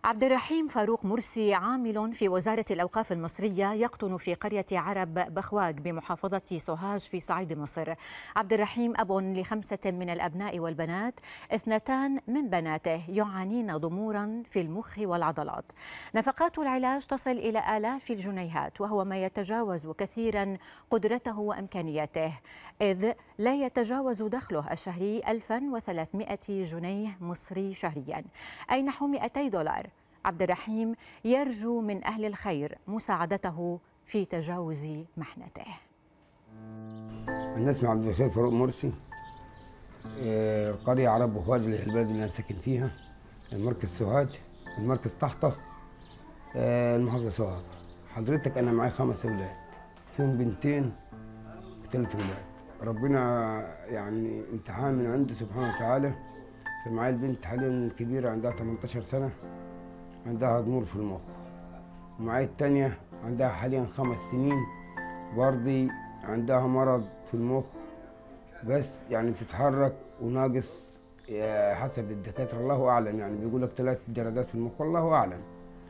عبد الرحيم فاروق مرسي عامل في وزارة الأوقاف المصرية يقطن في قرية عرب بخواق بمحافظة سوهاج في صعيد مصر عبد الرحيم أب لخمسة من الأبناء والبنات اثنتان من بناته يعانين ضمورا في المخ والعضلات نفقات العلاج تصل إلى آلاف الجنيهات وهو ما يتجاوز كثيرا قدرته وإمكانياته إذ لا يتجاوز دخله الشهري 1300 جنيه مصري شهريا أي نحو 200 دولار عبد الرحيم يرجو من أهل الخير مساعدته في تجاوز محنته الناس مع عبد الخير فاروق مرسي آه، قرية عرب وخواج اللي هي البلد اللي أنا ساكن فيها المركز سوهاج المركز تحته آه، المحافظة سوهاج حضرتك أنا معايا خمس أولاد فيهم بنتين وثلاث أولاد ربنا يعني امتحان من عنده سبحانه وتعالى فمعايا البنت حاليا كبيرة عندها 18 سنة عندها ضمور في المخ ومعايا التانية عندها حاليا خمس سنين برضي عندها مرض في المخ بس يعني بتتحرك وناقص آه، حسب الدكاترة الله أعلم يعني بيقول لك ثلاث جلدات في المخ والله أعلم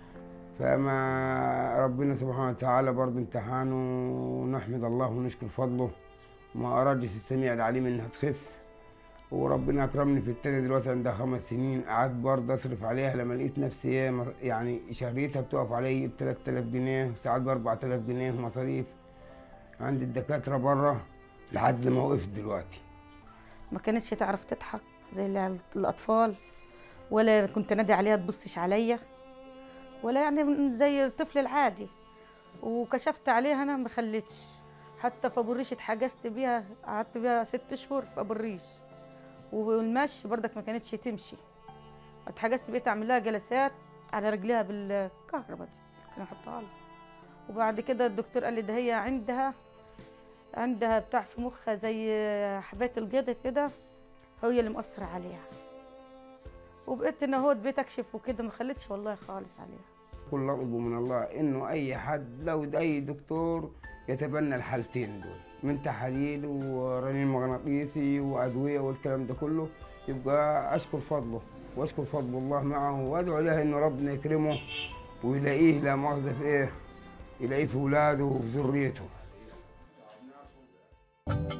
فما ربنا سبحانه وتعالى برضه امتحانه ونحمد الله ونشكر فضله ما أرادش السميع العليم إنها تخف وربنا اكرمني في التاني دلوقتي عندها خمس سنين قعدت برضه اصرف عليها لما لقيت نفسي إيه مص- يعني شهريتها بتقف علي ب 3000 جنيه وساعات ب 4000 جنيه مصاريف عند الدكاتره بره لحد ما وقفت دلوقتي ما كانتش تعرف تضحك زي العيال- الأطفال ولا كنت نادي عليها تبصش عليا ولا يعني زي الطفل العادي وكشفت عليها أنا ما خليتش حتى في أبو الريش اتحجزت بيها قعدت بيها ست شهور في أبو الريش والمشي برضك ما كانتش تمشي اتحجزت بقيت أعمل لها جلسات على رجليها بالكهرباء دي كانوا يحطها لها وبعد كده الدكتور قال لي ده هي عندها عندها بتاع في مخها زي حبايه الجدة كده هي اللي مأثرة عليها وبقيت ان هو بقيت اكشف وكده ما خليتش والله خالص عليها كل اطلبه من الله انه اي حد لو اي دكتور يتبنى الحالتين دول من تحاليل ورنين مغناطيسي وادويه والكلام ده كله يبقى اشكر فضله واشكر فضل الله معه وادعو له انه ربنا يكرمه ويلاقيه لا مؤاخذه في ايه يلاقيه في اولاده وفي ذريته